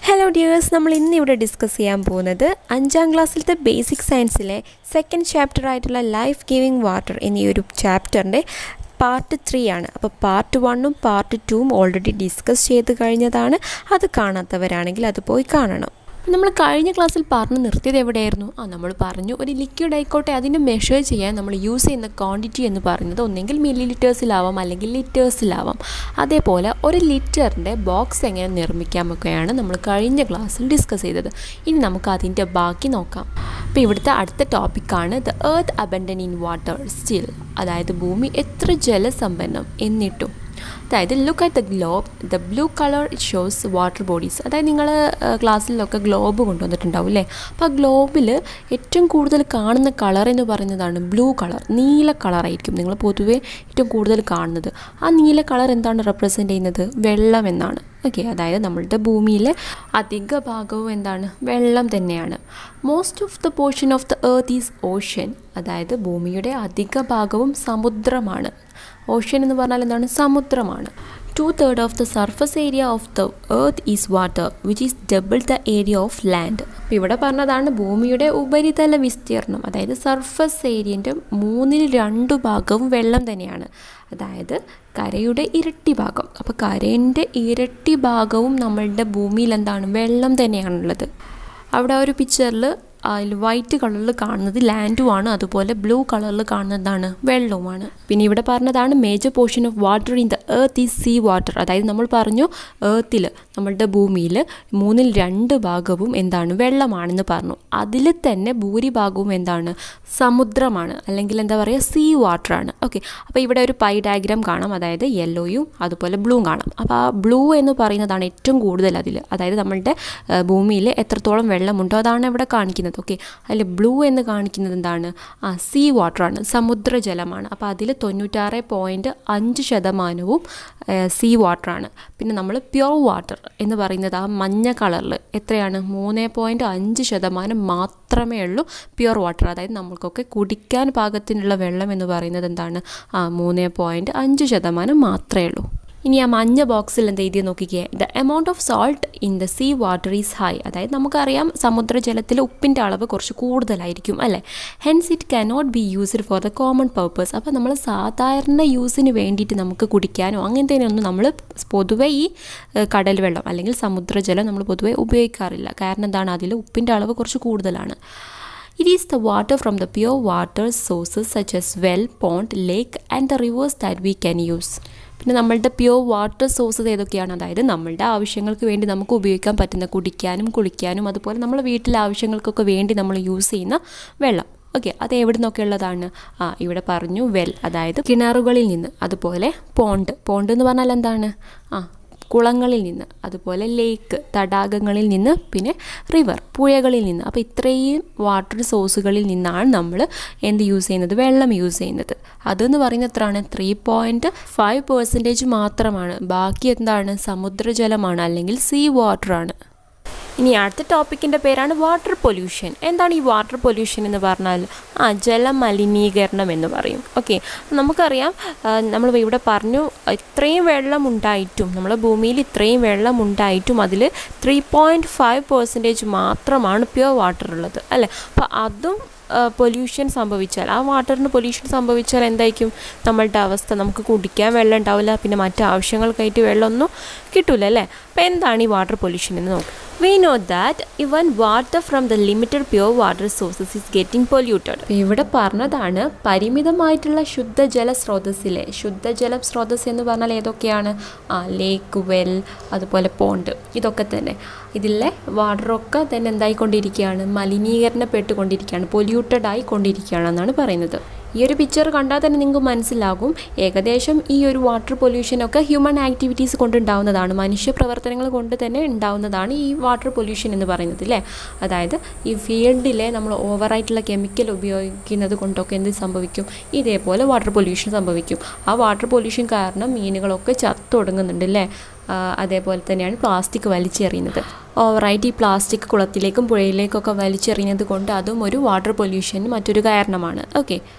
Hello dears നമ്മൾ ഇന്ന് ഇവിടെ ഡിസ്കസ് ചെയ്യാൻ പോകുന്നത് അഞ്ചാം ക്ലാസ്സിലത്തെ ബേസിക് സയൻസിലെ സെക്കൻഡ് ചാപ്റ്റർ ആയിട്ടുള്ള ലൈഫ് ഗിവിങ് വാട്ടർ എന്നീ ഒരു ചാപ്റ്ററിൻ്റെ പാർട്ട് ത്രീ ആണ് അപ്പോൾ പാർട്ട് വണ്ണും പാർട്ട് ടൂവും ഓൾറെഡി ഡിസ്കസ് ചെയ്ത് കഴിഞ്ഞതാണ് അത് കാണാത്തവരാണെങ്കിൽ അത് പോയി കാണണം നമ്മൾ കഴിഞ്ഞ ക്ലാസ്സിൽ പറഞ്ഞു നിർത്തിയത് എവിടെയായിരുന്നു ആ നമ്മൾ പറഞ്ഞു ഒരു ലിക്വിഡ് ആയിക്കോട്ടെ അതിനെ മെഷർ ചെയ്യാൻ നമ്മൾ യൂസ് ചെയ്യുന്ന ക്വാണ്ടിറ്റി എന്ന് പറയുന്നത് ഒന്നെങ്കിൽ മില്ലി ലിറ്റേഴ്സിലാവാം അല്ലെങ്കിൽ ലിറ്റേഴ്സിലാവാം അതേപോലെ ഒരു ലിറ്ററിൻ്റെ ബോക്സ് എങ്ങനെ നിർമ്മിക്കാമൊക്കെയാണ് നമ്മൾ കഴിഞ്ഞ ക്ലാസ്സിൽ ഡിസ്കസ് ചെയ്തത് ഇനി നമുക്ക് അതിൻ്റെ ബാക്കി നോക്കാം അപ്പോൾ ഇവിടുത്തെ അടുത്ത ടോപ്പിക്കാണ് the earth abundant in water still അതായത് ഭൂമി എത്ര ജലസമ്പന്നം എന്നിട്ടും അതായത് look at the globe the blue colour it shows water bodies അതായത് നിങ്ങൾ ക്ലാസ്സിലൊക്കെ ഗ്ലോബ് കൊണ്ടുവന്നിട്ടുണ്ടാവും അല്ലേ അപ്പോൾ ആ ഗ്ലോബിൽ ഏറ്റവും കൂടുതൽ കാണുന്ന കളർ എന്ന് പറയുന്നതാണ് ബ്ലൂ കളർ നീല കളറായിരിക്കും നിങ്ങൾ പൊതുവേ ഏറ്റവും കൂടുതൽ കാണുന്നത് ആ നീല കളർ എന്താണ് റെപ്രസെൻ്റ് ചെയ്യുന്നത് വെള്ളം എന്നാണ് ഓക്കെ അതായത് നമ്മളുടെ ഭൂമിയിലെ അധിക ഭാഗവും എന്താണ് വെള്ളം തന്നെയാണ് most of the portion of the earth is ocean അതായത് ഭൂമിയുടെ അധിക ഭാഗവും സമുദ്രമാണ് ഓഷ്യൻ എന്ന് പറഞ്ഞാൽ എന്താണ് സമുദ്രമാണ് two third of the surface area of the earth is water which is double the area of land അപ്പോൾ ഇവിടെ പറഞ്ഞതാണ് ഭൂമിയുടെ ഉപരിതല വിസ്തീർണം അതായത് സർഫസ് ഏരിയൻ്റെ മൂന്നിൽ രണ്ടു ഭാഗവും വെള്ളം തന്നെയാണ് അതായത് കരയുടെ ഇരട്ടി ഭാഗം അപ്പോൾ കരേൻ്റെ ഇരട്ടി ഭാഗവും നമ്മളുടെ ഭൂമിയിൽ എന്താണ് വെള്ളം തന്നെയാണുള്ളത് അവിടെ ഒരു പിക്ചറിൽ അതിൽ വൈറ്റ് കളറിൽ കാണുന്നത് ലാൻഡുമാണ് അതുപോലെ ബ്ലൂ കളറിൽ കാണുന്നതാണ് വെള്ളവുമാണ് പിന്നെ ഇവിടെ പറഞ്ഞതാണ് major portion of water in the earth is sea water അതായത് നമ്മൾ പറഞ്ഞു എർത്തിൽ നമ്മളുടെ ഭൂമിയിൽ മൂന്നിൽ രണ്ട് ഭാഗവും എന്താണ് വെള്ളമാണെന്ന് പറഞ്ഞു അതിൽ തന്നെ ഭൂരിഭാഗവും എന്താണ് സമുദ്രമാണ് അല്ലെങ്കിൽ എന്താ പറയുക സീ വാട്ടറാണ് ഓക്കെ അപ്പോൾ ഇവിടെ ഒരു പൈ ഡയഗ്രാം കാണാം അതായത് യെല്ലോയും അതുപോലെ ബ്ലൂവും കാണാം അപ്പോൾ ആ ബ്ലൂ എന്ന് പറയുന്നതാണ് ഏറ്റവും കൂടുതൽ അതിൽ അതായത് നമ്മളുടെ ഭൂമിയിൽ എത്രത്തോളം വെള്ളമുണ്ടോ അതാണ് ഇവിടെ കാണിക്കുന്നത് ഓക്കെ അതിൽ ബ്ലൂ എന്ന് കാണിക്കുന്നത് എന്താണ് ആ സീ വാട്ടറാണ് സമുദ്രജലമാണ് അപ്പോൾ അതിൽ തൊണ്ണൂറ്റാറ് പോയിൻറ്റ് അഞ്ച് ശതമാനവും സീ വാട്ടറാണ് പിന്നെ നമ്മൾ പ്യോർ വാട്ടർ എന്ന് പറയുന്നത് ആ മഞ്ഞ കളറിൽ എത്രയാണ് മൂന്ന് പോയിൻറ്റ് അഞ്ച് ശതമാനം മാത്രമേ ഉള്ളൂ പ്യുവർ വാട്ടർ അതായത് നമ്മൾക്കൊക്കെ കുടിക്കാൻ പാകത്തിനുള്ള വെള്ളം എന്ന് പറയുന്നത് എന്താണ് ആ മൂന്ന് പോയിൻറ്റ് അഞ്ച് ശതമാനം മാത്രമേ ഉള്ളൂ ഇനി ആ മഞ്ഞ ബോക്സിൽ എന്ത് എഴുതി നോക്കിക്കേ the amount of salt in the sea water is high അതായത് നമുക്കറിയാം സമുദ്രജലത്തിൽ ഉപ്പിൻ്റെ അളവ് കുറച്ച് കൂടുതലായിരിക്കും അല്ലേ hence it cannot be used for the common purpose അപ്പോൾ നമ്മൾ സാധാരണ യൂസിന് വേണ്ടിയിട്ട് നമുക്ക് കുടിക്കാനോ അങ്ങനത്തേനൊന്നും നമ്മൾ പൊതുവേ ഈ കടൽ വെള്ളം അല്ലെങ്കിൽ സമുദ്രജലം നമ്മൾ പൊതുവേ ഉപയോഗിക്കാറില്ല കാരണം എന്താണ് അതിൽ ഉപ്പിൻ്റെ അളവ് കുറച്ച് കൂടുതലാണ് It is the water from the pure water sources such as well, pond, lake and the rivers that we can use. പിന്നെ നമ്മളുടെ പ്യുവർ വാട്ടർ സോഴ്സസ് ഏതൊക്കെയാണ് അതായത് നമ്മളുടെ ആവശ്യങ്ങൾക്ക് വേണ്ടി നമുക്ക് ഉപയോഗിക്കാൻ പറ്റുന്ന കുടിക്കാനും കുളിക്കാനും അതുപോലെ നമ്മുടെ വീട്ടിലെ ആവശ്യങ്ങൾക്കൊക്കെ വേണ്ടി നമ്മൾ യൂസ് ചെയ്യുന്ന വെള്ളം ഓക്കെ അത് എവിടെ നിന്നൊക്കെ ഉള്ളതാണ് ആ ഇവിടെ പറഞ്ഞു വെൽ അതായത് കിണറുകളിൽ നിന്ന് അതുപോലെ പോണ്ട് പോണ്ട് എന്ന് പറഞ്ഞാൽ എന്താണ് ആ കുളങ്ങളിൽ നിന്ന് അതുപോലെ ലേക്ക് തടാകങ്ങളിൽ നിന്ന് പിന്നെ റിവർ പുഴകളിൽ നിന്ന് അപ്പോൾ ഇത്രയും വാട്ടർ സോഴ്സുകളിൽ നിന്നാണ് നമ്മൾ എന്ത് യൂസ് ചെയ്യുന്നത് വെള്ളം യൂസ് ചെയ്യുന്നത് അതെന്ന് പറയുന്നത് എത്രയാണ് ത്രീ പോയിൻറ്റ് ഫൈവ് പെർസെൻറ്റേജ് മാത്രമാണ് ബാക്കി എന്താണ് സമുദ്രജലമാണ് അല്ലെങ്കിൽ സീ വാട്ടറാണ് ഇനി അടുത്ത ടോപ്പിക്കിൻ്റെ പേരാണ് വാട്ടർ പൊല്യൂഷൻ എന്താണ് ഈ വാട്ടർ പൊല്യൂഷൻ എന്ന് പറഞ്ഞാൽ ആ ജലമലിനീകരണം എന്ന് പറയും ഓക്കെ നമുക്കറിയാം നമ്മൾ ഇവിടെ പറഞ്ഞു ഇത്രയും വെള്ളം ഉണ്ടായിട്ടും നമ്മുടെ ഭൂമിയിൽ ഇത്രയും വെള്ളം ഉണ്ടായിട്ടും അതിൽ ത്രീ പോയിൻറ്റ് ഫൈവ് പെർസെൻറ്റേജ് മാത്രമാണ് പ്യുവർ വാട്ടർ ഉള്ളത് അല്ലേ അപ്പോൾ അതും പൊല്യൂഷൻ സംഭവിച്ചാൽ ആ വാട്ടറിന് പൊല്യൂഷൻ സംഭവിച്ചാൽ എന്തായിരിക്കും നമ്മളുടെ അവസ്ഥ നമുക്ക് കുടിക്കാൻ വെള്ളം ഉണ്ടാവില്ല പിന്നെ മറ്റു ആവശ്യങ്ങൾക്കായിട്ട് വെള്ളമൊന്നും കിട്ടില്ല അല്ലേ അപ്പോൾ എന്താണ് ഈ വാട്ടർ പൊല്യൂഷൻ എന്ന് നോക്കാം we know that even water from the limited pure water sources is getting polluted ഇവിടെ പറഞ്ഞതാണ് പരിമിതമായിട്ടുള്ള ശുദ്ധജല സ്രോതസ്സിലെ ശുദ്ധജല സ്രോതസ് എന്ന് പറഞ്ഞാൽ ഏതൊക്കെയാണ് ആ ലേക്ക് വെൽ അതുപോലെ പോണ്ട് ഇതൊക്കെ തന്നെ ഇതിലെ വാട്ടറൊക്കെ തന്നെ എന്തായിക്കൊണ്ടിരിക്കുകയാണ് മലിനീകരണപ്പെട്ടുകൊണ്ടിരിക്കുകയാണ് പൊല്യൂട്ടഡ് ആയി കൊണ്ടിരിക്കുകയാണെന്നാണ് പറയുന്നത് ഈ ഒരു പിക്ചർ കണ്ടാൽ തന്നെ നിങ്ങൾക്ക് മനസ്സിലാകും ഏകദേശം ഈ ഒരു വാട്ടർ പൊല്യൂഷനൊക്കെ ഹ്യൂമൻ ആക്ടിവിറ്റീസ് കൊണ്ടുണ്ടാവുന്നതാണ് മനുഷ്യ പ്രവർത്തനങ്ങൾ കൊണ്ട് തന്നെ ഉണ്ടാവുന്നതാണ് ഈ വാട്ടർ പൊല്യൂഷൻ എന്ന് പറയുന്നത് അല്ലേ അതായത് ഈ ഫീൽഡിലെ നമ്മൾ ഓവറായിട്ടുള്ള കെമിക്കൽ ഉപയോഗിക്കുന്നത് കൊണ്ടൊക്കെ എന്ത് സംഭവിക്കും ഇതേപോലെ വാട്ടർ പൊല്യൂഷൻ സംഭവിക്കും ആ വാട്ടർ പൊല്യൂഷൻ കാരണം മീനുകളൊക്കെ ചത്തൊടുങ്ങുന്നുണ്ട് അല്ലേ അതേപോലെ തന്നെയാണ് പ്ലാസ്റ്റിക് വലിച്ചെറിയുന്നത് ഓവറായിട്ട് ഈ പ്ലാസ്റ്റിക് കുളത്തിലേക്കും പുഴയിലേക്കൊക്കെ വലിച്ചെറിയുന്നത് കൊണ്ട് അതും ഒരു വാട്ടർ പൊല്യൂഷന് മറ്റൊരു കാരണമാണ് ഓക്കെ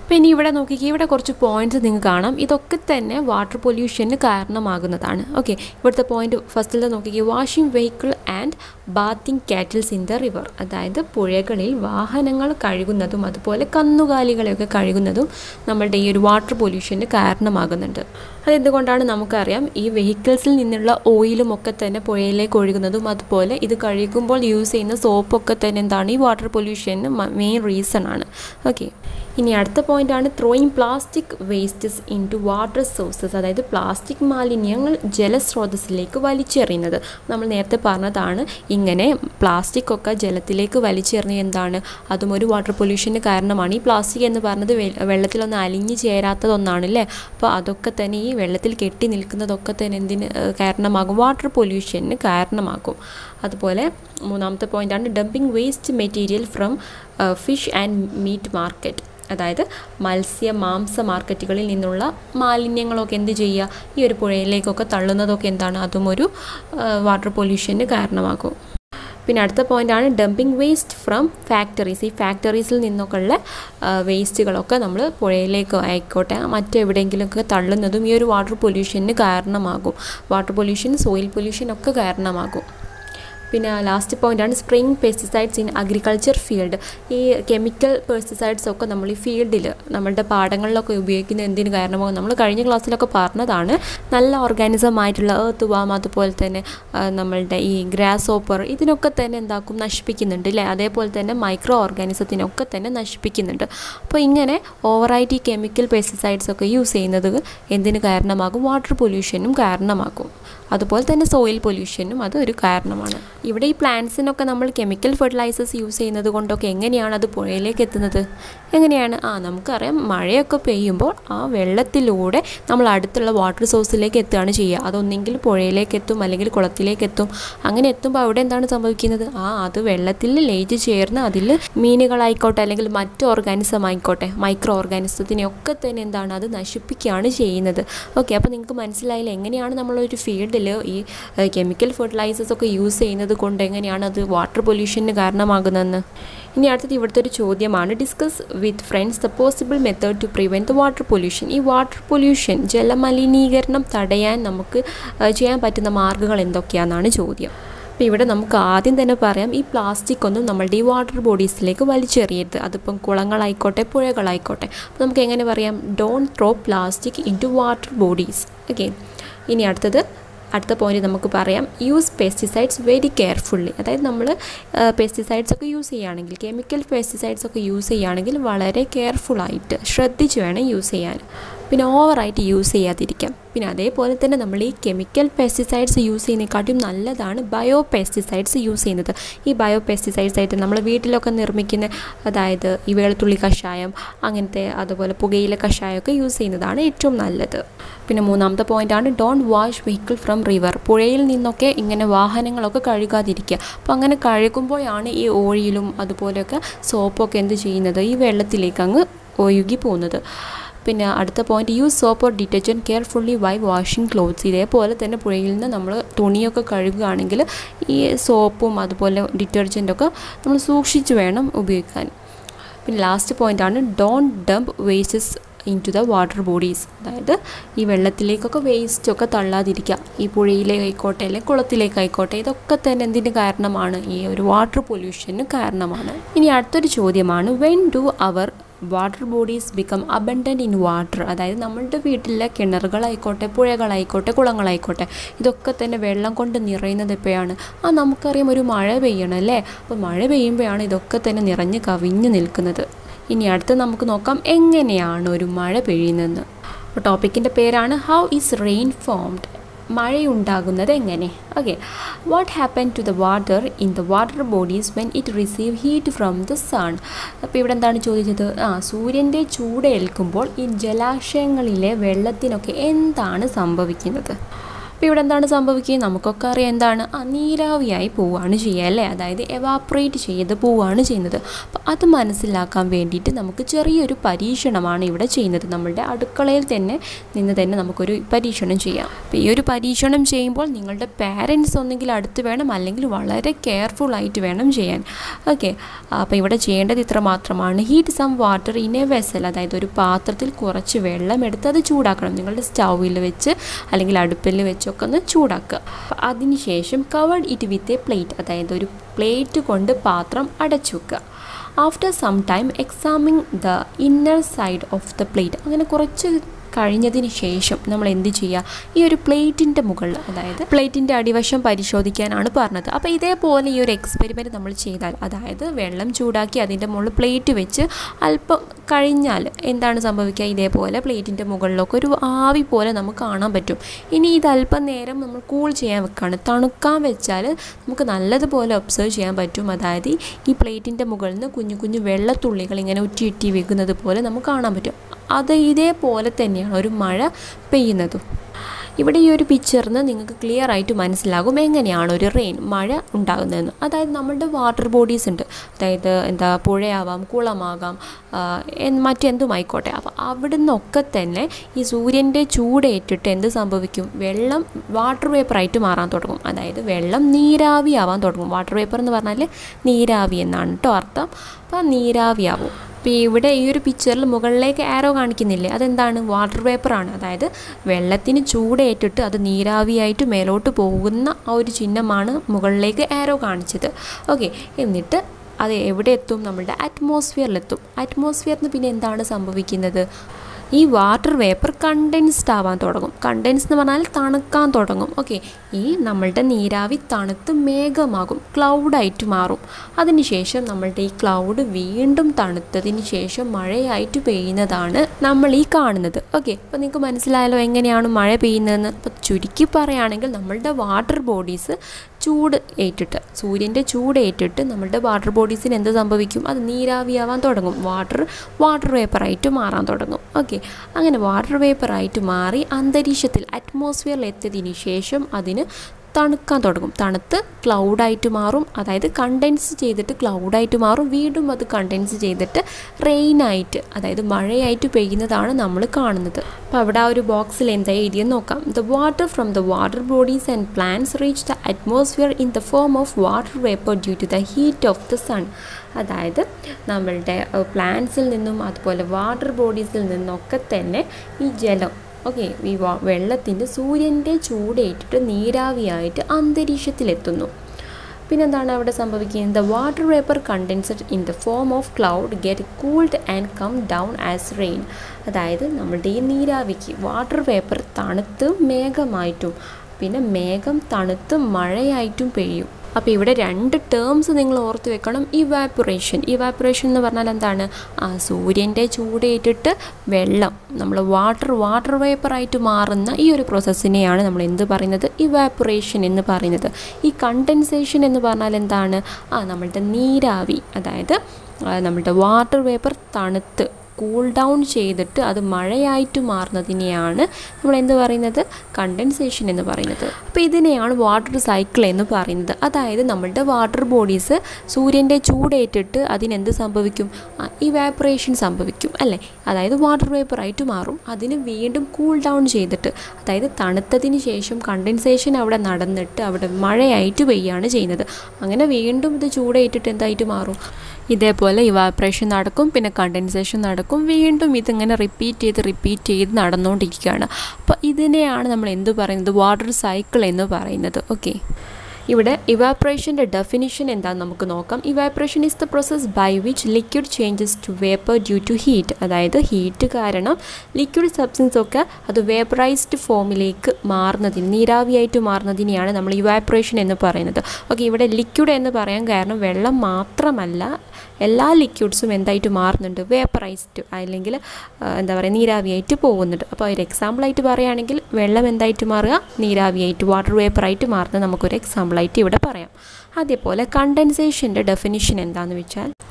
അപ്പോൾ ഇനി ഇവിടെ നോക്കിക്കുക ഇവിടെ കുറച്ച് പോയിന്റ്സ് നിങ്ങൾക്ക് കാണാം ഇതൊക്കെ തന്നെ വാട്ടർ പൊല്യൂഷന് കാരണമാകുന്നതാണ് ഓക്കെ ഇവിടുത്തെ പോയിന്റ് ഫസ്റ്റിൽ നോക്കിക്കുക washing vehicle and bathing cattles in the river അതായത് പുഴകളിൽ വാഹനങ്ങൾ കഴുകുന്നതും അതുപോലെ കന്നുകാലികളെയൊക്കെ കഴുകുന്നതും നമ്മളുടെ ഈ ഒരു വാട്ടർ പൊല്യൂഷന് കാരണമാകുന്നുണ്ട് അതെന്തുകൊണ്ടാണ് നമുക്കറിയാം ഈ വെഹിക്കിൾസിൽ നിന്നുള്ള ഓയിലും ഒക്കെ തന്നെ പുഴയിലേക്ക് ഒഴുകുന്നതും അതുപോലെ ഇത് കഴുകുമ്പോൾ യൂസ് ചെയ്യുന്ന സോപ്പൊക്കെ തന്നെ എന്താണ് ഈ വാട്ടർ പൊല്യൂഷന് മെയിൻ റീസൺ ആണ് ഓക്കെ ഇനി അടുത്ത പോയിന്റാണ് throwing plastic wastes into water sources അതായത് പ്ലാസ്റ്റിക് മാലിന്യങ്ങൾ ജലസ്രോതസ്സിലേക്ക് വലിച്ചെറിയുന്നത് നമ്മൾ നേരത്തെ പറഞ്ഞതാണ് ഇങ്ങനെ പ്ലാസ്റ്റിക് ഒക്കെ ജലത്തിലേക്ക് വലിച്ചെറിഞ്ഞ എന്താണ് അതും ഒരു വാട്ടർ പൊല്യൂഷന് കാരണമാണ് ഈ പ്ലാസ്റ്റിക് എന്ന് പറഞ്ഞത് വെള്ളത്തിലൊന്നും അലിഞ്ഞു ചേരാത്തതൊന്നാണ് അല്ലേ അപ്പോൾ അതൊക്കെ തന്നെ ഈ വെള്ളത്തിൽ കെട്ടി നിൽക്കുന്നതൊക്കെ തന്നെ എന്തിന് കാരണമാകും വാട്ടർ പൊല്യൂഷന് കാരണമാകും അതുപോലെ മൂന്നാമത്തെ പോയിൻ്റാണ് dumping waste material from fish and meat market അതായത് മത്സ്യ മാംസ മാർക്കറ്റുകളിൽ നിന്നുള്ള മാലിന്യങ്ങളൊക്കെ എന്ത് ചെയ്യുക ഈ ഒരു പുഴയിലേക്കൊക്കെ തള്ളുന്നതൊക്കെ എന്താണ് അതും ഒരു വാട്ടർ പൊല്യൂഷന് കാരണമാകും പിന്നെ അടുത്ത പോയിൻ്റാണ് ഡംപിങ് വേസ്റ്റ് ഫ്രം ഫാക്ടറീസ് ഈ ഫാക്ടറീസിൽ നിന്നൊക്കെ ഉള്ള വേസ്റ്റുകളൊക്കെ നമ്മൾ പുഴയിലേക്കോ ആയിക്കോട്ടെ മറ്റെവിടെയെങ്കിലുമൊക്കെ തള്ളുന്നതും ഈ ഒരു വാട്ടർ പൊല്യൂഷന് കാരണമാകും വാട്ടർ പൊല്യൂഷൻ സോയിൽ പൊല്യൂഷൻ ഒക്കെ കാരണമാകും പിന്നെ ലാസ്റ്റ് പോയിൻ്റാണ് spraying pesticides in agriculture field ഈ കെമിക്കൽ പെസ്റ്റിസൈഡ്സ് ഒക്കെ നമ്മൾ ഈ ഫീൽഡിൽ നമ്മളുടെ പാടങ്ങളിലൊക്കെ ഉപയോഗിക്കുന്ന എന്തിനു കാരണമാകും നമ്മൾ കഴിഞ്ഞ ക്ലാസ്സിലൊക്കെ പറഞ്ഞതാണ് നല്ല ഓർഗാനിസം ആയിട്ടുള്ള ഏർത്ത് വാം അതുപോലെ തന്നെ നമ്മളുടെ ഈ ഗ്രാസ് ഓപ്പർ ഇതിനൊക്കെ തന്നെ എന്താക്കും നശിപ്പിക്കുന്നുണ്ട് അല്ലേ അതേപോലെ തന്നെ മൈക്രോ ഓർഗാനിസത്തിനൊക്കെ തന്നെ നശിപ്പിക്കുന്നുണ്ട് അപ്പോൾ ഇങ്ങനെ ഓവറായിട്ട് ഈ കെമിക്കൽ പെസ്റ്റിസൈഡ്സ് ഒക്കെ യൂസ് ചെയ്യുന്നത് എന്തിന് കാരണമാകും വാട്ടർ പൊല്യൂഷനും കാരണമാകും അതുപോലെ തന്നെ സോയിൽ പൊല്യൂഷനും അത് ഒരു കാരണമാണ് ഇവിടെ ഈ പ്ലാന്റ്സിനൊക്കെ നമ്മൾ കെമിക്കൽ ഫെർട്ടിലൈസേഴ്സ് യൂസ് ചെയ്യുന്നത് കൊണ്ടൊക്കെ എങ്ങനെയാണ് അത് പുഴയിലേക്ക് എത്തുന്നത് എങ്ങനെയാണ് ആ നമുക്കറിയാം മഴയൊക്കെ പെയ്യുമ്പോൾ ആ വെള്ളത്തിലൂടെ നമ്മൾ അടുത്തുള്ള വാട്ടർ സോഴ്സിലേക്ക് എത്തുകയാണ് ചെയ്യുക അതൊന്നെങ്കിൽ പുഴയിലേക്ക് എത്തും അല്ലെങ്കിൽ കുളത്തിലേക്ക് എത്തും അങ്ങനെ എത്തുമ്പോൾ അവിടെ എന്താണ് സംഭവിക്കുന്നത് ആ അത് വെള്ളത്തിൽ ലയിച്ച് ചേർന്ന് അതിൽ മീനുകളായിക്കോട്ടെ അല്ലെങ്കിൽ മറ്റ് ഓർഗാനിസം ആയിക്കോട്ടെ മൈക്രോ ഓർഗാനിസത്തിനെയൊക്കെ തന്നെ എന്താണ് അത് നശിപ്പിക്കുകയാണ് ചെയ്യുന്നത് ഓക്കെ അപ്പോൾ നിങ്ങൾക്ക് മനസ്സിലായില്ല എങ്ങനെയാണ് നമ്മളൊരു ഫീൽഡിൽ ഈ കെമിക്കൽ ഫെർട്ടിലൈസേഴ്സ് ഒക്കെ യൂസ് ചെയ്യുന്നത് കൊണ്ട് എങ്ങനെയാണ് അത് വാട്ടർ പൊല്യൂഷന് കാരണമാകുന്നതെന്ന് ഇനി അടുത്തത് ഇവിടുത്തെ ഒരു ചോദ്യമാണ് discuss with friends the possible method to prevent the water pollution ഈ വാട്ടർ പൊല്യൂഷൻ ജലമലിനീകരണം തടയാൻ നമുക്ക് ചെയ്യാൻ പറ്റുന്ന മാർഗ്ഗങ്ങൾ എന്തൊക്കെയാണെന്നാണ് ചോദ്യം അപ്പോൾ ഇവിടെ നമുക്ക് ആദ്യം തന്നെ പറയാം ഈ പ്ലാസ്റ്റിക് ഒന്നും നമ്മളുടെ ഈ വാട്ടർ ബോഡീസിലേക്ക് വലിച്ചെറിയരുത് അതിപ്പം കുളങ്ങളായിക്കോട്ടെ പുഴകളായിക്കോട്ടെ അപ്പോൾ നമുക്ക് എങ്ങനെ പറയാം don't throw plastic into water bodies okay ഇനി അടുത്തത് അടുത്ത പോയിന്റ് നമുക്ക് പറയാം യൂസ് പെസ്റ്റിസൈഡ്സ് വെരി കെയർഫുള്ളി അതായത് നമ്മൾ പെസ്റ്റിസൈഡ്സ് ഒക്കെ യൂസ് ചെയ്യുകയാണെങ്കിൽ കെമിക്കൽ പെസ്റ്റിസൈഡ്സ് ഒക്കെ യൂസ് ചെയ്യുകയാണെങ്കിൽ വളരെ കെയർഫുള്ളായിട്ട് ശ്രദ്ധിച്ച് വേണം യൂസ് ചെയ്യാൻ പിന്നെ ഓവറായിട്ട് യൂസ് ചെയ്യാതിരിക്കാം പിന്നെ അതേപോലെ തന്നെ നമ്മൾ ഈ കെമിക്കൽ പെസ്റ്റിസൈഡ്സ് യൂസ് ചെയ്യുന്നതിനെക്കാട്ടും നല്ലതാണ് ബയോ പെസ്റ്റിസൈഡ്സ് യൂസ് ചെയ്യുന്നത് ഈ ബയോ പെസ്റ്റിസൈഡ്സ് ആയിട്ട് നമ്മൾ വീട്ടിലൊക്കെ നിർമ്മിക്കുന്ന അതായത് ഈ വെളുത്തുള്ളി കഷായം അങ്ങനത്തെ അതുപോലെ പുകയില കഷായമൊക്കെ യൂസ് ചെയ്യുന്നതാണ് ഏറ്റവും നല്ലത് പിന്നെ മൂന്നാമത്തെ പോയിൻ്റാണ് don't wash vehicle from river പുഴയിൽ നിന്നൊക്കെ ഇങ്ങനെ വാഹനങ്ങളൊക്കെ കഴുകാതിരിക്കുക അപ്പോൾ അങ്ങനെ കഴുകുമ്പോഴാണ് ഈ ഓയിലും അതുപോലെയൊക്കെ സോപ്പൊക്കെ എന്ത് ചെയ്യുന്നത് ഈ വെള്ളത്തിലേക്ക് അങ്ങ് ഒഴുകി പോകുന്നത് പിന്നെ അടുത്ത point use soap or detergent carefully while washing clothes ഇതേപോലെ തന്നെ പുഴയിൽ നിന്ന് നമ്മൾ തുണിയൊക്കെ കഴുകുകയാണെങ്കിൽ ഈ സോപ്പും അതുപോലെ ഡിറ്റർജൻറ്റൊക്കെ നമ്മൾ സൂക്ഷിച്ച് വേണം ഉപയോഗിക്കാൻ പിന്നെ ലാസ്റ്റ് പോയിൻ്റാണ് don't dump wastes into the water bodies അതായത് ഈ വെള്ളത്തിലേക്കൊക്കെ വേസ്റ്റൊക്കെ തള്ളാതിരിക്കുക ഈ പുഴയിലേക്കായിക്കോട്ടെ അല്ലെങ്കിൽ കുളത്തിലേക്കായിക്കോട്ടെ ഇതൊക്കെ തന്നെ എന്തിന് കാരണമാണ് ഈ ഒരു വാട്ടർ പൊല്യൂഷന് കാരണമാണ് ഇനി അടുത്തൊരു ചോദ്യമാണ് when do our water bodies become abundant in water അതായത് നമ്മളുടെ വീട്ടിലെ കിണറുകളായിക്കോട്ടെ പുഴകളായിക്കോട്ടെ കുളങ്ങളായിക്കോട്ടെ ഇതൊക്കെ തന്നെ വെള്ളം കൊണ്ട് നിറയുന്നത് എപ്പോഴാണ് ആ നമുക്കറിയാം ഒരു മഴ പെയ്യണം അല്ലേ അപ്പോൾ മഴ പെയ്യുമ്പോഴാണ് ഇതൊക്കെ തന്നെ നിറഞ്ഞ് കവിഞ്ഞ് നിൽക്കുന്നത് ഇനി അടുത്ത് നമുക്ക് നോക്കാം എങ്ങനെയാണ് ഒരു മഴ പെയ്യുന്നതെന്ന് അപ്പോൾ ടോപ്പിക്കിൻ്റെ പേരാണ് ഹൗ ഈസ് റെയിൻ ഫോംഡ് മഴയുണ്ടാകുന്നത് എങ്ങനെ okay what happen to the water in the water bodies when it receive heat from the sun അപ്പോൾ ഇവിടെ എന്താണ് ചോദിച്ചത് ആ സൂര്യൻ്റെ ചൂടേൽക്കുമ്പോൾ ഈ ജലാശയങ്ങളിലെ വെള്ളത്തിനൊക്കെ എന്താണ് സംഭവിക്കുന്നത് അപ്പോൾ ഇവിടെ എന്താണ് സംഭവിക്കുക നമുക്കൊക്കെ അറിയാം എന്താണ് ആ നീരാവിയായി പോവുകയാണ് ചെയ്യുക അല്ലേ അതായത് എവാപ്രേറ്റ് ചെയ്ത് പോവുകയാണ് ചെയ്യുന്നത് അപ്പോൾ അത് മനസ്സിലാക്കാൻ വേണ്ടിയിട്ട് നമുക്ക് ചെറിയൊരു പരീക്ഷണമാണ് ഇവിടെ ചെയ്യുന്നത് നമ്മളുടെ അടുക്കളയിൽ തന്നെ നിന്ന് തന്നെ നമുക്കൊരു പരീക്ഷണം ചെയ്യാം അപ്പോൾ ഈ ഒരു പരീക്ഷണം ചെയ്യുമ്പോൾ നിങ്ങളുടെ പാരൻസ് ഒന്നെങ്കിൽ അടുത്ത് വേണം അല്ലെങ്കിൽ വളരെ കെയർഫുൾ ആയിട്ട് വേണം ചെയ്യാൻ ഓക്കെ അപ്പോൾ ഇവിടെ ചെയ്യേണ്ടത് ഇത്ര മാത്രമാണ് heat some water in a vessel അതായത് ഒരു പാത്രത്തിൽ കുറച്ച് വെള്ളം എടുത്ത് അത് ചൂടാക്കണം നിങ്ങളുടെ സ്റ്റൗവിൽ വെച്ച് അല്ലെങ്കിൽ അടുപ്പിൽ വെച്ചൊക്കെ ഒന്ന് ചൂടാക്കുക അപ്പോൾ അതിനുശേഷം covered it with a plate അതായത് ഒരു പ്ലേറ്റ് കൊണ്ട് പാത്രം അടച്ചു വെക്കുക after some time examining the inner side of the plate അങ്ങനെ കുറച്ച് കഴിഞ്ഞതിന് ശേഷം നമ്മൾ എന്ത് ചെയ്യുക ഈ ഒരു പ്ലേറ്റിൻ്റെ മുകളിൽ അതായത് പ്ലേറ്റിൻ്റെ അടിവശം പരിശോധിക്കാനാണ് പറഞ്ഞത് അപ്പോൾ ഇതേപോലെ ഈ ഒരു എക്സ്പെരിമെൻറ്റ് നമ്മൾ ചെയ്താൽ അതായത് വെള്ളം ചൂടാക്കി അതിൻ്റെ മുകളിൽ പ്ലേറ്റ് വെച്ച് അല്പം കഴിഞ്ഞാൽ എന്താണ് സംഭവിക്കുക ഇതേപോലെ പ്ലേറ്റിൻ്റെ മുകളിലൊക്കെ ഒരു ആവി പോലെ നമുക്ക് കാണാൻ പറ്റും ഇനി ഇത് അല്പം നേരം നമ്മൾ കൂൾ ചെയ്യാൻ വെക്കുകയാണ് തണുക്കാൻ വെച്ചാൽ നമുക്ക് നല്ലതുപോലെ ഒബ്സർവ് ചെയ്യാൻ പറ്റും അതായത് ഈ പ്ലേറ്റിൻ്റെ മുകളിൽ നിന്ന് കുഞ്ഞു കുഞ്ഞു വെള്ളത്തുള്ളികൾ ഇങ്ങനെ ഉറ്റി ഉറ്റി വെക്കുന്നത് പോലെ നമുക്ക് കാണാൻ പറ്റും അത് ഇതേപോലെ തന്നെയാണ് ഒരു മഴ പെയ്യുന്നതും ഇവിടെ ഈ ഒരു പിക്ചറിൽ നിന്ന് നിങ്ങൾക്ക് ക്ലിയർ ആയിട്ട് മനസ്സിലാകും എങ്ങനെയാണ് ഒരു റെയിൻ മഴ ഉണ്ടാകുന്നതെന്ന് അതായത് നമ്മളുടെ വാട്ടർ ബോഡീസ് ഉണ്ട് അതായത് എന്താ പുഴയാവാം കുളമാകാം മറ്റെന്തും ആയിക്കോട്ടെ അപ്പോൾ അവിടെ നിന്നൊക്കെ തന്നെ ഈ സൂര്യൻ്റെ ചൂടേറ്റിട്ട് എന്ത് സംഭവിക്കും വെള്ളം വാട്ടർ വേപ്പറായിട്ട് മാറാൻ തുടങ്ങും അതായത് വെള്ളം നീരാവി ആവാൻ തുടങ്ങും വാട്ടർ വേപ്പർ എന്ന് പറഞ്ഞാൽ നീരാവി എന്നാണ് കേട്ടോ അർത്ഥം അപ്പോൾ നീരാവിയാവും അപ്പോൾ ഇവിടെ ഈ ഒരു പിക്ചറിൽ മുകളിലേക്ക് ആരോ കാണിക്കുന്നില്ലേ അതെന്താണ് വാട്ടർ വേപ്പറാണ് അതായത് വെള്ളത്തിന് ചൂടേറ്റിട്ട് അത് നീരാവിയായിട്ട് മേലോട്ട് പോകുന്ന ആ ഒരു ചിഹ്നമാണ് മുകളിലേക്ക് ആരോ കാണിച്ചത് ഓക്കെ എന്നിട്ട് അത് എവിടെ എത്തും നമ്മളുടെ അറ്റ്മോസ്ഫിയറിലെത്തും അറ്റ്മോസ്ഫിയറിന് പിന്നെ എന്താണ് സംഭവിക്കുന്നത് ഈ വാട്ടർ വേപ്പർ കണ്ടൻസ്ഡ് ആവാൻ തുടങ്ങും കണ്ടൻസ് എന്ന് പറഞ്ഞാൽ തണുക്കാൻ തുടങ്ങും ഓക്കെ ഈ നമ്മളുടെ നീരാവി തണുത്ത് മേഘമാകും ക്ലൗഡായിട്ട് മാറും അതിനുശേഷം നമ്മളുടെ ഈ ക്ലൗഡ് വീണ്ടും തണുത്തതിന് ശേഷം മഴയായിട്ട് പെയ്യുന്നതാണ് നമ്മൾ ഈ കാണുന്നത് ഓക്കെ അപ്പോൾ നിങ്ങൾക്ക് മനസ്സിലായല്ലോ എങ്ങനെയാണ് മഴ പെയ്യുന്നതെന്ന് അപ്പോൾ ചുരുക്കി പറയുകയാണെങ്കിൽ നമ്മളുടെ വാട്ടർ ബോഡീസ് ചൂട് ഏറ്റിട്ട് സൂര്യൻ്റെ ചൂട് ഏറ്റിട്ട് നമ്മളുടെ വാട്ടർ ബോഡീസിന് എന്ത് സംഭവിക്കും അത് നീരാവിയാവാൻ തുടങ്ങും വാട്ടർ വാട്ടർ വേപ്പറായിട്ട് മാറാൻ തുടങ്ങും ഓക്കെ അങ്ങനെ വാട്ടർ വേപ്പറായിട്ട് മാറി അന്തരീക്ഷത്തിൽ അറ്റ്മോസ്ഫിയറിൽ എത്തിയതിന് ശേഷം അതിന് തണുക്കാൻ തുടങ്ങും തണുത്ത് ക്ലൗഡായിട്ട് മാറും അതായത് കണ്ടൻസ് ചെയ്തിട്ട് ക്ലൗഡായിട്ട് മാറും വീണ്ടും അത് കണ്ടൻസ് ചെയ്തിട്ട് റെയിനായിട്ട് അതായത് മഴയായിട്ട് പെയ്യുന്നതാണ് നമ്മൾ കാണുന്നത് അപ്പോൾ അവിടെ ആ ഒരു ബോക്സിൽ എന്താ എഴുതിയെന്ന് നോക്കാം the water from the water bodies and plants reach the atmosphere in the form of water vapour due to the heat of the sun അതായത് നമ്മളുടെ പ്ലാന്റ്സിൽ നിന്നും അതുപോലെ വാട്ടർ ബോഡീസിൽ നിന്നൊക്കെ തന്നെ ഈ ജലം ഓക്കെ ഈ വെള്ളത്തിൻ്റെ സൂര്യൻ്റെ ചൂടേറ്റിട്ട് നീരാവിയായിട്ട് അന്തരീക്ഷത്തിലെത്തുന്നു പിന്നെന്താണ് അവിടെ സംഭവിക്കുന്നത് the water vapour condensed in the form of cloud get cooled and come down as rain അതായത് നമ്മളുടെ ഈ നീരാവിക്ക് വാട്ടർ വേപ്പർ തണുത്ത് മേഘമായിട്ടും പിന്നെ മേഘം തണുത്ത് മഴയായിട്ടും പെയ്യും അപ്പോൾ ഇവിടെ രണ്ട് ടേംസ് നിങ്ങൾ ഓർത്ത് വെക്കണം ഇവാപ്പറേഷൻ ഇവാപ്പറേഷൻ എന്ന് പറഞ്ഞാൽ എന്താണ് ആ സൂര്യൻ്റെ ചൂടേറ്റിട്ട് വെള്ളം നമ്മൾ വാട്ടർ വാട്ടർ വേപ്പറായിട്ട് മാറുന്ന ഈ ഒരു പ്രോസസ്സിനെയാണ് നമ്മൾ എന്ത് പറയുന്നത് ഇവാപ്പറേഷൻ എന്ന് പറയുന്നത് ഈ കണ്ടൻസേഷൻ എന്ന് പറഞ്ഞാൽ എന്താണ് ആ നമ്മളുടെ നീരാവി അതായത് നമ്മളുടെ വാട്ടർ വേപ്പർ തണുത്ത് കൂൾ ഡൗൺ ചെയ്തിട്ട് അത് മഴയായിട്ട് മാറുന്നതിനെയാണ് നമ്മൾ എന്ത് പറയുന്നത് കണ്ടൻസേഷൻ എന്ന് പറയുന്നത് അപ്പോൾ ഇതിനെയാണ് വാട്ടർ സൈക്കിൾ എന്ന് പറയുന്നത് അതായത് നമ്മളുടെ വാട്ടർ ബോഡീസ് സൂര്യൻ്റെ ചൂടേറ്റിട്ട് അതിനെന്ത് സംഭവിക്കും ഇവാപ്പറേഷൻ സംഭവിക്കും അല്ലേ അതായത് വാട്ടർ വേപ്പറായിട്ട് മാറും അതിന് വീണ്ടും കൂൾ ഡൗൺ ചെയ്തിട്ട് അതായത് തണുത്തതിന് ശേഷം കണ്ടൻസേഷൻ അവിടെ നടന്നിട്ട് അവിടെ മഴയായിട്ട് പെയ്യാണ് ചെയ്യുന്നത് അങ്ങനെ വീണ്ടും ഇത് ചൂടേറ്റിട്ട് എന്തായിട്ട് മാറും ഇതേപോലെ ഇവാപ്രേഷൻ നടക്കും പിന്നെ കണ്ടൻസേഷൻ നടക്കും വീണ്ടും ഇതിങ്ങനെ റിപ്പീറ്റ് ചെയ്ത് റിപ്പീറ്റ് ചെയ്ത് നടന്നുകൊണ്ടിരിക്കുകയാണ് അപ്പോൾ ഇതിനെയാണ് നമ്മൾ എന്ത് പറയുന്നത് വാട്ടർ സൈക്കിൾ എന്ന് പറയുന്നത് ഓക്കെ ഇവിടെ ഇവാപ്രേഷൻ്റെ ഡെഫിനിഷൻ എന്താണെന്ന് നമുക്ക് നോക്കാം evaporation is the process by which liquid changes to vapour due to heat അതായത് ഹീറ്റ് കാരണം ലിക്വിഡ് സബ്സ്റ്റൻസ് ഒക്കെ അത് വേപ്പറൈസ്ഡ് ഫോമിലേക്ക് മാറുന്നതിന് നീരാവിയായിട്ട് മാറുന്നതിനെയാണ് നമ്മൾ ഇവാപ്രേഷൻ എന്ന് പറയുന്നത് ഓക്കെ ഇവിടെ ലിക്വിഡ് എന്ന് പറയാൻ കാരണം വെള്ളം മാത്രമല്ല എല്ലാ ലിക്വിഡ്സും എന്തായിട്ട് മാറുന്നുണ്ട് വേപ്പറൈസ്ഡ് അല്ലെങ്കിൽ എന്താ പറയുക നീരാവിയായിട്ട് പോകുന്നുണ്ട് അപ്പോൾ ഒരു എക്സാമ്പിളായിട്ട് പറയുകയാണെങ്കിൽ വെള്ളം എന്തായിട്ട് മാറുക നീരാവിയായിട്ട് വാട്ടർ വേപ്പറായിട്ട് മാറുന്നത് നമുക്കൊരു എക്സാമ്പിളായിട്ട് ഇവിടെ പറയാം അതേപോലെ കണ്ടൻസേഷൻ്റെ ഡെഫിനിഷൻ എന്താണെന്ന് വെച്ചാൽ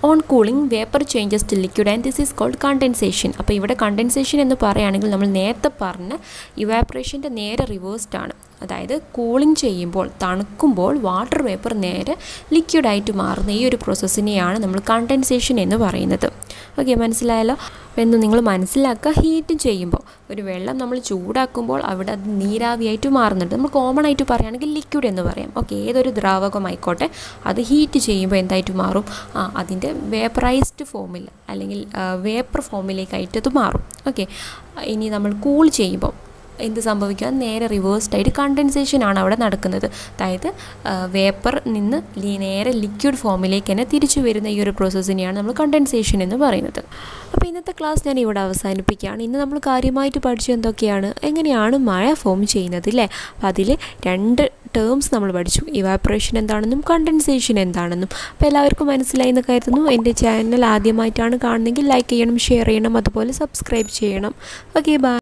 on cooling vapour changes to liquid and this is called condensation അപ്പോൾ ഇവിടെ കണ്ടൻസേഷൻ എന്ന് പറയുകയാണെങ്കിൽ നമ്മൾ നേരത്തെ പറഞ്ഞ ഇവാപ്രേഷൻ്റെ നേരെ റിവേഴ്സ്ഡ് ആണ് അതായത് കൂളിംഗ് ചെയ്യുമ്പോൾ തണുക്കുമ്പോൾ വാട്ടർ വേപ്പർ നേരെ ലിക്വിഡായിട്ട് മാറുന്ന ഈ ഒരു പ്രോസസ്സിനെയാണ് നമ്മൾ കണ്ടൻസേഷൻ എന്ന് പറയുന്നത് ഓക്കെ മനസ്സിലായല്ലോ എന്ന് നിങ്ങൾ മനസ്സിലാക്കുക ഹീറ്റ് ചെയ്യുമ്പോൾ ഒരു വെള്ളം നമ്മൾ ചൂടാക്കുമ്പോൾ അവിടെ അത് നീരാവിയായിട്ട് മാറുന്നുണ്ട് നമ്മൾ കോമൺ ആയിട്ട് പറയുകയാണെങ്കിൽ ലിക്വിഡ് എന്ന് പറയാം ഓക്കെ ഏതൊരു ദ്രാവകമായിക്കോട്ടെ അത് ഹീറ്റ് ചെയ്യുമ്പോൾ എന്തായിട്ട് മാറും ആ അതിൻ്റെ വേപ്പറൈസ്ഡ് ഫോമിൽ അല്ലെങ്കിൽ വേപ്പർ ഫോമിലേക്കായിട്ട് അത് മാറും ഓക്കെ ഇനി നമ്മൾ കൂൾ ചെയ്യുമ്പോൾ എന്ത് സംഭവിക്കുക നേരെ റിവേഴ്സ്ഡ് ആയിട്ട് കണ്ടൻസേഷൻ ആണ് അവിടെ നടക്കുന്നത് അതായത് വേപ്പർ നിന്ന് നേരെ ലിക്വിഡ് ഫോമിലേക്ക് തന്നെ തിരിച്ചു വരുന്ന ഈ ഒരു പ്രോസസ്സിനെയാണ് നമ്മൾ കണ്ടൻസേഷൻ എന്ന് പറയുന്നത് അപ്പോൾ ഇന്നത്തെ ക്ലാസ് ഞാൻ ഇവിടെ അവസാനിപ്പിക്കുകയാണ് ഇന്ന് നമ്മൾ കാര്യമായിട്ട് പഠിച്ചു എന്തൊക്കെയാണ് എങ്ങനെയാണ് മഴ ഫോം ചെയ്യുന്നത് അല്ലേ അപ്പോൾ അതിൽ രണ്ട് ടേംസ് നമ്മൾ പഠിച്ചു ഇവാപ്രേഷൻ എന്താണെന്നും കണ്ടൻസേഷൻ എന്താണെന്നും അപ്പോൾ എല്ലാവർക്കും മനസ്സിലായി എന്ന് കരുതുന്നു എൻ്റെ ചാനൽ ആദ്യമായിട്ടാണ് കാണുന്നതെങ്കിൽ ലൈക്ക് ചെയ്യണം ഷെയർ ചെയ്യണം അതുപോലെ സബ്സ്ക്രൈബ് ചെയ്യണം ഓക്കെ ബൈ